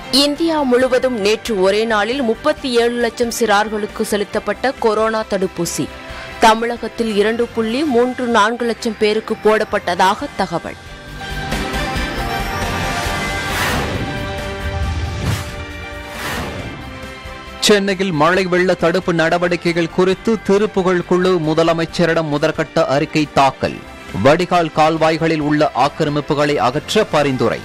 India முழுவதும் நேற்று ஒரே நாளில் முப்பத்தி ஏழு லட்சம் சிறார்களுக்கு செலுத்தப்பட்ட கொரோனா தடுப்பூசி தமிழகத்தில் இரண்டு புள்ளி மூன்று நான்கு லட்சம் பேருக்கு போடப்பட்டதாக தகவல் சென்னையில் மழை வெள்ள தடுப்பு நடவடிக்கைகள் குறித்து திருப்புகழ் குழு முதலமைச்சரிடம் முதற்கட்ட அறிக்கை தாக்கல் வடிகால் கால்வாய்களில் உள்ள ஆக்கிரமிப்புகளை அகற்ற பரிந்துரை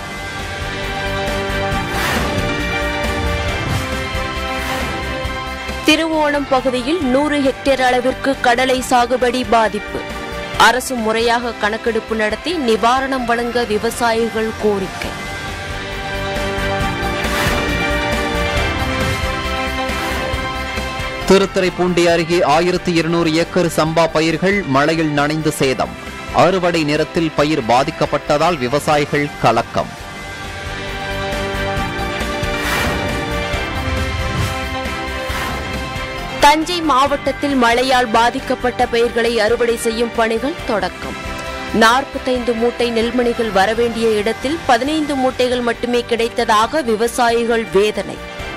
திருவோணம் பகுதியில் நூறு ஹெக்டேர் அளவிற்கு கடலை சாகுபடி பாதிப்பு அரசு முறையாக கணக்கெடுப்பு நடத்தி நிவாரணம் வழங்க விவசாயிகள் கோரிக்கை திருத்துறைப்பூண்டி அருகே ஆயிரத்தி இருநூறு ஏக்கர் சம்பா பயிர்கள் மழையில் நனைந்து சேதம் அறுவடை நேரத்தில் பயிர் பாதிக்கப்பட்டதால் விவசாயிகள் கலக்கம் தஞ்சை மாவட்டத்தில் மழையால் பாதிக்கப்பட்ட பயிர்களை அறுவடை செய்யும் பணிகள் தொடக்கம் நாற்பத்தைந்து மூட்டை நெல்மணிகள் வரவேண்டிய இடத்தில் பதினைந்து மூட்டைகள் மட்டுமே கிடைத்ததாக விவசாயிகள் வேதனை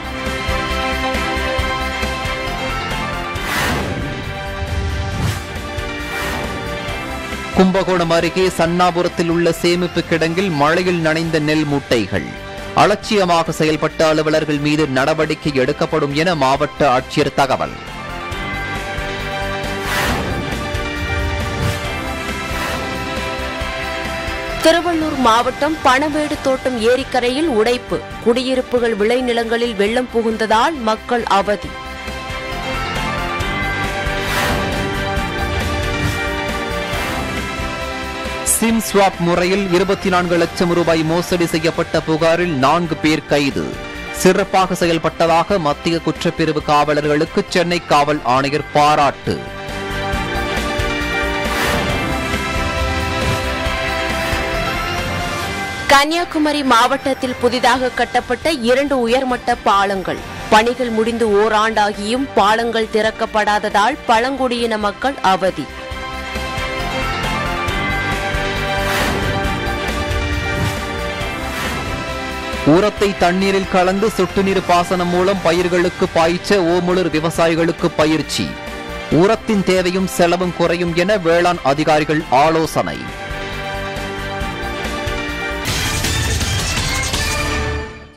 கும்பகோணம் அருகே சன்னாபுரத்தில் உள்ள சேமிப்பு கிடங்கில் மழையில் நனைந்த நெல் மூட்டைகள் அலட்சியமாக செயல்பட்ட அலுவலர்கள் மீது நடவடிக்கை எடுக்கப்படும் என மாவட்ட ஆட்சியர் தகவல் திருவள்ளூர் மாவட்டம் பணவேடு தோட்டம் ஏரிக்கரையில் உடைப்பு குடியிருப்புகள் விளைநிலங்களில் வெள்ளம் புகுந்ததால் மக்கள் அவதி சிம் ஸ்வாப் முறையில் இருபத்தி நான்கு லட்சம் ரூபாய் மோசடி செய்யப்பட்ட புகாரில் நான்கு பேர் கைது சிறப்பாக செயல்பட்டதாக மத்திய குற்றப்பிரிவு காவலர்களுக்கு சென்னை காவல் ஆணையர் பாராட்டு கன்னியாகுமரி மாவட்டத்தில் புதிதாக கட்டப்பட்ட இரண்டு உயர்மட்ட பாலங்கள் பணிகள் முடிந்து ஓராண்டாகியும் பாலங்கள் திறக்கப்படாததால் பழங்குடியின மக்கள் அவதி உரத்தை தண்ணீரில் கலந்து சொட்டு நீர் பாசனம் மூலம் பயிர்களுக்கு பாய்ச்ச ஓமுளர் விவசாயிகளுக்கு பயிற்சி உரத்தின் தேவையும் செலவும் குறையும் என வேளாண் அதிகாரிகள் ஆலோசனை